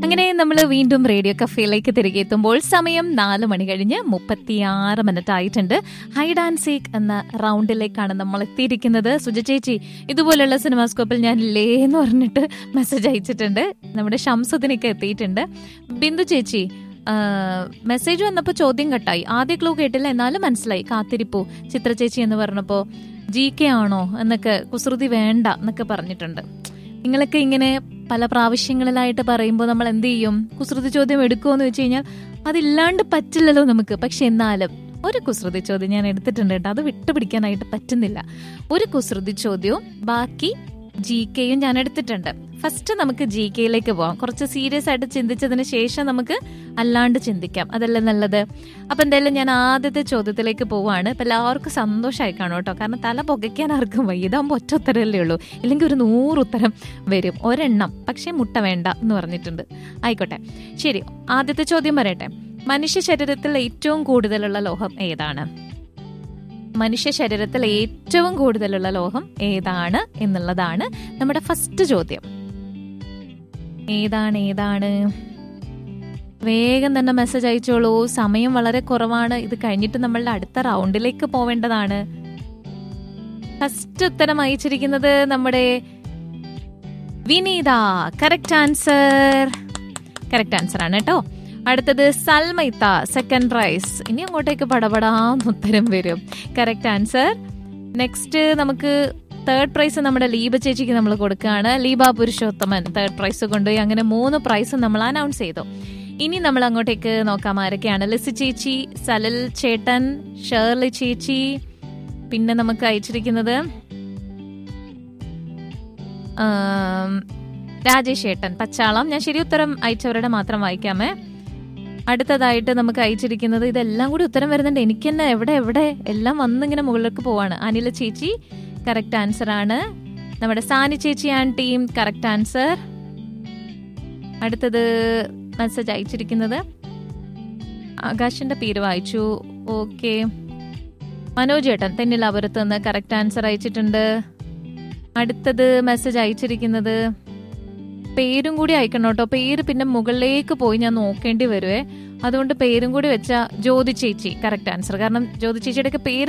അങ്ങനെ നമ്മൾ വീണ്ടും റേഡിയോ കഫേയിലേക്ക് തിരികെ എത്തുമ്പോൾ സമയം നാല് മണി കഴിഞ്ഞ് മുപ്പത്തിയാറ് മിനിറ്റ് ആയിട്ടുണ്ട് ഹൈഡ് ആൻഡ് സീക്ക് എന്ന റൗണ്ടിലേക്കാണ് നമ്മൾ എത്തിയിരിക്കുന്നത് സുജ ചേച്ചി ഇതുപോലുള്ള സിനിമാസ്കോപ്പിൽ ഞാൻ ഇല്ലേ എന്ന് പറഞ്ഞിട്ട് മെസ്സേജ് അയച്ചിട്ടുണ്ട് നമ്മുടെ ഷംസുദിനൊക്കെ എത്തിയിട്ടുണ്ട് ബിന്ദു ചേച്ചി മെസ്സേജ് വന്നപ്പോൾ ചോദ്യം കട്ടായി ആദ്യ ക്ലൂ കേട്ടില്ല എന്നാലും മനസ്സിലായി കാത്തിരിപ്പു ചിത്ര ചേച്ചി എന്ന് പറഞ്ഞപ്പോൾ ജി കെ ആണോ എന്നൊക്കെ കുസൃതി വേണ്ട എന്നൊക്കെ പറഞ്ഞിട്ടുണ്ട് നിങ്ങളൊക്കെ ഇങ്ങനെ പല പ്രാവശ്യങ്ങളിലായിട്ട് പറയുമ്പോൾ നമ്മൾ എന്ത് ചെയ്യും കുസൃതി ചോദ്യം എടുക്കുമോ എന്ന് വെച്ച് കഴിഞ്ഞാൽ അതില്ലാണ്ട് പറ്റില്ലല്ലോ നമുക്ക് പക്ഷെ എന്നാലും ഒരു കുസൃതി ചോദ്യം ഞാൻ എടുത്തിട്ടുണ്ട് കേട്ടോ അത് വിട്ടുപിടിക്കാനായിട്ട് പറ്റുന്നില്ല ഒരു കുസൃതി ചോദ്യവും ബാക്കി ജി കെയും ഞാൻ എടുത്തിട്ടുണ്ട് ഫസ്റ്റ് നമുക്ക് ജി കെയിലേക്ക് പോവാം കുറച്ച് സീരിയസ് ആയിട്ട് ചിന്തിച്ചതിന് ശേഷം നമുക്ക് അല്ലാണ്ട് ചിന്തിക്കാം അതല്ലേ നല്ലത് അപ്പൊ എന്തായാലും ഞാൻ ആദ്യത്തെ ചോദ്യത്തിലേക്ക് പോവാണ് ഇപ്പൊ എല്ലാവർക്കും സന്തോഷമായി കാണും കേട്ടോ കാരണം തല പുകയ്ക്കാൻ ആർക്കും വയ്യ ഇതാകുമ്പോൾ ഒറ്റ ഉത്തരമല്ലേ ഉള്ളൂ ഇല്ലെങ്കിൽ ഒരു നൂറ് ഉത്തരം വരും ഒരെണ്ണം പക്ഷേ മുട്ട വേണ്ട എന്ന് പറഞ്ഞിട്ടുണ്ട് ആയിക്കോട്ടെ ശരി ആദ്യത്തെ ചോദ്യം പറയട്ടെ മനുഷ്യ ശരീരത്തിൽ ഏറ്റവും കൂടുതലുള്ള ലോഹം ഏതാണ് മനുഷ്യ ശരീരത്തിൽ ഏറ്റവും കൂടുതലുള്ള ലോഹം ഏതാണ് എന്നുള്ളതാണ് നമ്മുടെ ഫസ്റ്റ് ചോദ്യം ഏതാണ് ഏതാണ് വേഗം തന്നെ മെസ്സേജ് അയച്ചോളൂ സമയം വളരെ കുറവാണ് ഇത് കഴിഞ്ഞിട്ട് നമ്മളുടെ അടുത്ത റൗണ്ടിലേക്ക് പോവേണ്ടതാണ് ഫസ്റ്റ് ഉത്തരം അയച്ചിരിക്കുന്നത് നമ്മുടെ Vineetha correct answer correct answer ആണ് കേട്ടോ അടുത്തത് സൽമൈത്ത സെക്കൻഡ് പ്രൈസ് ഇനി അങ്ങോട്ടേക്ക് പടപടാന്ന് ഉത്തരം വരും കറക്റ്റ് ആൻസർ നെക്സ്റ്റ് നമുക്ക് തേർഡ് പ്രൈസ് നമ്മുടെ ലീബ ചേച്ചിക്ക് നമ്മൾ കൊടുക്കുകയാണ് ലീബ പുരുഷോത്തമൻ തേർഡ് പ്രൈസ് കൊണ്ടുപോയി അങ്ങനെ മൂന്ന് പ്രൈസ് നമ്മൾ അനൗൺസ് ചെയ്തു ഇനി നമ്മൾ അങ്ങോട്ടേക്ക് നോക്കാം ആരൊക്കെയാണ് ലിസി ചേച്ചി സലൽ ചേട്ടൻ ഷേർലി ചേച്ചി പിന്നെ നമുക്ക് അയച്ചിരിക്കുന്നത് ആം, രാജേഷ് ഏട്ടൻ പച്ചാളം ഞാൻ ശരി ഉത്തരം അയച്ചവരുടെ മാത്രം വായിക്കാമേ അടുത്തതായിട്ട് നമുക്ക് അയച്ചിരിക്കുന്നത് ഇതെല്ലാം കൂടി ഉത്തരം വരുന്നുണ്ട് എനിക്ക് തന്നെ എവിടെ എവിടെ എല്ലാം വന്നിങ്ങനെ മുകളിലേക്ക് പോവാണ് അനില ചേച്ചി കറക്റ്റ് ആൻസർ ആണ് നമ്മുടെ സാനി ചേച്ചി ആൻഡ് ടീം കറക്റ്റ് ആൻസർ അടുത്തത് മെസ്സേജ് അയച്ചിരിക്കുന്നത് ആകാശിന്റെ പേര് വായിച്ചു ഓക്കെ മനോജ് ഏട്ടൻ തെന്നിലാപുരത്ത് നിന്ന് കറക്റ്റ് ആൻസർ അയച്ചിട്ടുണ്ട് അടുത്തത് മെസ്സേജ് അയച്ചിരിക്കുന്നത് പേരും കൂടി അയക്കണം കേട്ടോ പേര് പിന്നെ മുകളിലേക്ക് പോയി ഞാൻ നോക്കേണ്ടി വരുവേ അതുകൊണ്ട് പേരും കൂടി വെച്ച ജ്യോതി ചേച്ചി കറക്റ്റ് ആൻസർ കാരണം ജ്യോതി ചേച്ചിയുടെ ഒക്കെ പേര്